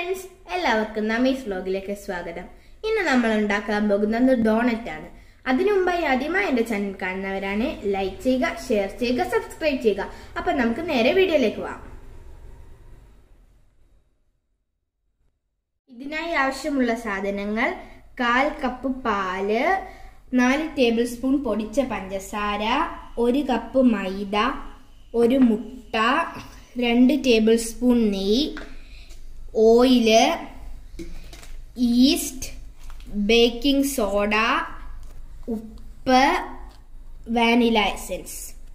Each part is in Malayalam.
ഫ്രണ്ട്സ് എല്ലാവർക്കും നമീസ് വ്ലോഗിലേക്ക് സ്വാഗതം ഇന്ന് നമ്മൾ ഉണ്ടാക്കാൻ പോകുന്നത് ഡോണറ്റ് ആണ് അതിനു മുമ്പായി ആദ്യമായി എന്റെ ചാനൽ കാണുന്നവരാണ് ലൈക്ക് ചെയ്യുക ഷെയർ ചെയ്യുക സബ്സ്ക്രൈബ് ചെയ്യുക അപ്പൊ നമുക്ക് നേരെ വീഡിയോയിലേക്ക് പോവാം ഇതിനായി ആവശ്യമുള്ള സാധനങ്ങൾ കാൽ കപ്പ് പാല് നാല് ടേബിൾ സ്പൂൺ പൊടിച്ച പഞ്ചസാര ഒരു കപ്പ് മൈദ ഒരു മുട്ട രണ്ട് ടേബിൾ സ്പൂൺ നെയ്യ് ഓയില് ഈസ്റ്റ് ബേക്കിംഗ് സോഡ ഉപ്പ് വാനില എസൻസ്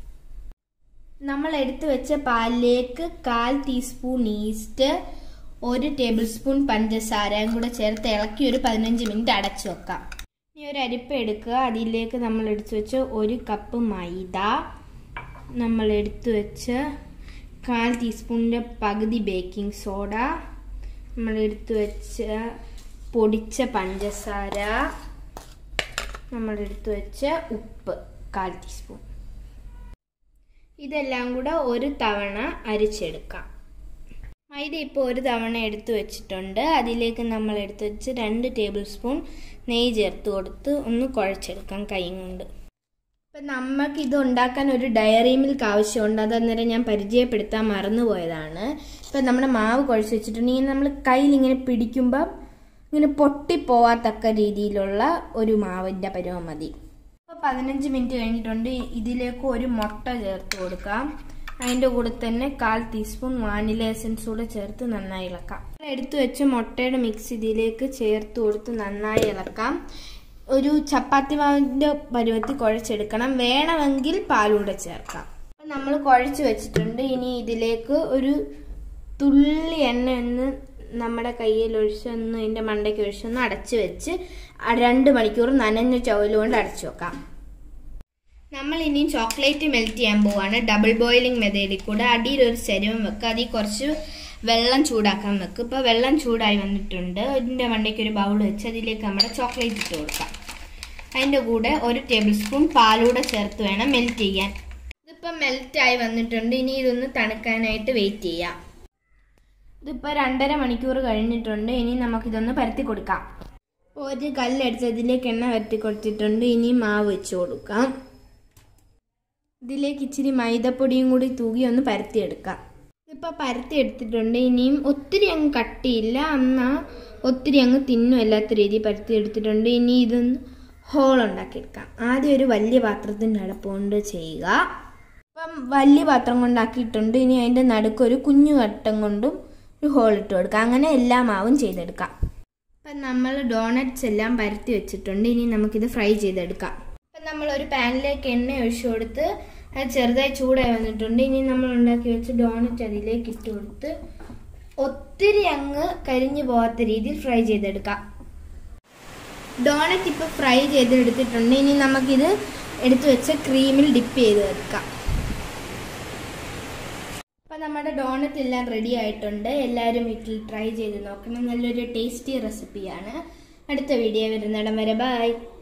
നമ്മൾ എടുത്തു വെച്ച പാലിലേക്ക് കാൽ ടീസ്പൂൺ ഈസ്റ്റ് ഒരു ടേബിൾ സ്പൂൺ പഞ്ചസാരയും കൂടെ ചേർത്ത് ഇളക്കി ഒരു പതിനഞ്ച് മിനിറ്റ് അടച്ചു വെക്കാം ഇനി ഒരു അരിപ്പ എടുക്കുക അതിലേക്ക് നമ്മൾ എടുത്തു വെച്ച ഒരു കപ്പ് മൈദ നമ്മൾ എടുത്തു വെച്ച കാൽ ടീസ്പൂണിൻ്റെ പകുതി ബേക്കിംഗ് സോഡ നമ്മൾ എടുത്തു വെച്ച പൊടിച്ച പഞ്ചസാര നമ്മൾ എടുത്തു വെച്ച ഉപ്പ് കാൽ ടീസ്പൂൺ ഇതെല്ലാം കൂടെ ഒരു തവണ അരിച്ചെടുക്കാം മൈദ ഇപ്പോൾ ഒരു തവണ എടുത്തു വെച്ചിട്ടുണ്ട് അതിലേക്ക് നമ്മൾ എടുത്തു വെച്ച് രണ്ട് ടേബിൾ സ്പൂൺ നെയ്യ് ചേർത്ത് കൊടുത്ത് ഒന്ന് കുഴച്ചെടുക്കാം കൈ കൊണ്ട് ഇപ്പം നമുക്ക് ഇത് ഉണ്ടാക്കാൻ ഒരു ഡയറി മിൽക്ക് ആവശ്യമുണ്ട് അത് അന്നേരം ഞാൻ പരിചയപ്പെടുത്താൻ മറന്നുപോയതാണ് ഇപ്പം നമ്മുടെ മാവ് കുഴച്ച് വെച്ചിട്ടുണ്ടെങ്കിൽ നമ്മൾ കയ്യിൽ ഇങ്ങനെ പിടിക്കുമ്പം ഇങ്ങനെ പൊട്ടിപ്പോവാത്തക്ക രീതിയിലുള്ള ഒരു മാവിൻ്റെ പരുവം മതി ഇപ്പോൾ പതിനഞ്ച് മിനിറ്റ് കഴിഞ്ഞിട്ടുണ്ട് ഇതിലേക്ക് ഒരു മുട്ട ചേർത്ത് കൊടുക്കാം അതിൻ്റെ കൂടെ തന്നെ കാൽ ടീസ്പൂൺ വാനില എസൻസ് കൂടെ ചേർത്ത് നന്നായി ഇളക്കാം എടുത്തു വെച്ച മുട്ടയുടെ മിക്സ് ഇതിലേക്ക് ചേർത്ത് കൊടുത്ത് നന്നായി ഇളക്കാം ഒരു ചപ്പാത്തി മാവിൻ്റെ പരുവത്തിൽ കുഴച്ചെടുക്കണം വേണമെങ്കിൽ പാലൂടെ ചേർക്കാം അപ്പം നമ്മൾ കുഴച്ച് വെച്ചിട്ടുണ്ട് ഇനി ഇതിലേക്ക് ഒരു തുള്ളി എണ്ണ ഒന്ന് നമ്മുടെ കയ്യിൽ ഒഴിച്ചൊന്ന് ഇതിൻ്റെ മണ്ടയ്ക്ക് ഒഴിച്ചൊന്ന് അടച്ച് വെച്ച് രണ്ട് മണിക്കൂർ നനഞ്ഞ ചവലുകൊണ്ട് അടച്ചു വെക്കാം നമ്മൾ ഇനി ചോക്ലേറ്റ് മെൽറ്റ് ചെയ്യാൻ പോവാണ് ഡബിൾ ബോയിലിംഗ് മെത്തേഡിൽ കൂടെ അടിയിൽ ഒരു ചരുവം വെക്കുക അതിൽ കുറച്ച് വെള്ളം ചൂടാക്കാൻ വെക്കും ഇപ്പോൾ വെള്ളം ചൂടായി വന്നിട്ടുണ്ട് ഇതിൻ്റെ മണ്ടയ്ക്ക് ഒരു ബൗൾ വെച്ച് അതിലേക്ക് നമ്മുടെ ചോക്ലേറ്റ് ഇട്ട് കൊടുക്കാം അതിൻ്റെ കൂടെ ഒരു ടേബിൾ സ്പൂൺ പാലൂടെ ചേർത്ത് വേണം മെൽറ്റ് ചെയ്യാൻ ഇതിപ്പോൾ മെൽറ്റായി വന്നിട്ടുണ്ട് ഇനി ഇതൊന്ന് തണുക്കാനായിട്ട് വെയിറ്റ് ചെയ്യാം ഇതിപ്പോൾ രണ്ടര മണിക്കൂർ കഴിഞ്ഞിട്ടുണ്ട് ഇനി നമുക്കിതൊന്ന് പരത്തി കൊടുക്കാം ഒരു കല്ലെടുത്ത് ഇതിലേക്ക് എണ്ണ പരത്തി കൊടുത്തിട്ടുണ്ട് ഇനി മാവ് വെച്ച് കൊടുക്കാം ഇതിലേക്ക് ഇച്ചിരി മൈദപ്പൊടിയും കൂടി തൂകി ഒന്ന് പരത്തിയെടുക്കാം ഇതിപ്പോൾ പരത്തി എടുത്തിട്ടുണ്ട് ഇനിയും ഒത്തിരി അങ്ങ് കട്ടിയില്ല എന്നാൽ ഒത്തിരി അങ്ങ് തിന്നും അല്ലാത്ത രീതിയിൽ പരത്തി എടുത്തിട്ടുണ്ട് ഇനി ഇതൊന്ന് ഹോൾ ഉണ്ടാക്കിയെടുക്കാം ആദ്യം ഒരു വലിയ പാത്രത്തിൻ്റെ അടപ്പ് കൊണ്ട് ചെയ്യുക ഇപ്പം വലിയ പാത്രം കൊണ്ടാക്കിയിട്ടുണ്ട് ഇനി അതിൻ്റെ നടുക്കൊരു കുഞ്ഞു വട്ടം കൊണ്ടും ഒരു ഹോൾ ഇട്ട് കൊടുക്കുക അങ്ങനെ എല്ലാ മാവും ചെയ്തെടുക്കാം അപ്പം നമ്മൾ ഡോണറ്റ്സ് എല്ലാം പരത്തി വെച്ചിട്ടുണ്ട് ഇനി നമുക്കിത് ഫ്രൈ ചെയ്തെടുക്കാം അപ്പം നമ്മൾ ഒരു പാനിലേക്ക് എണ്ണ ഒഴിച്ചു കൊടുത്ത് അത് ചെറുതായി ചൂടായി വന്നിട്ടുണ്ട് ഇനി നമ്മൾ ഉണ്ടാക്കി വെച്ച് ഡോണറ്റ് അതിലേക്ക് ഇട്ട് കൊടുത്ത് ഒത്തിരി അങ്ങ് കരിഞ്ഞു പോകാത്ത രീതിയിൽ ഫ്രൈ ചെയ്തെടുക്കാം ഡോണറ്റ് ഇപ്പോൾ ഫ്രൈ ചെയ്തെടുത്തിട്ടുണ്ട് ഇനി നമുക്കിത് എടുത്തു വെച്ച് ക്രീമിൽ ഡിപ്പ് ചെയ്ത് എടുക്കാം അപ്പം നമ്മുടെ ഡോണറ്റ് എല്ലാം റെഡി ആയിട്ടുണ്ട് എല്ലാവരും വീട്ടിൽ ട്രൈ ചെയ്ത് നോക്കണം നല്ലൊരു ടേസ്റ്റി റെസിപ്പിയാണ് അടുത്ത വീഡിയോ വരുന്നിടം വരെ ബൈ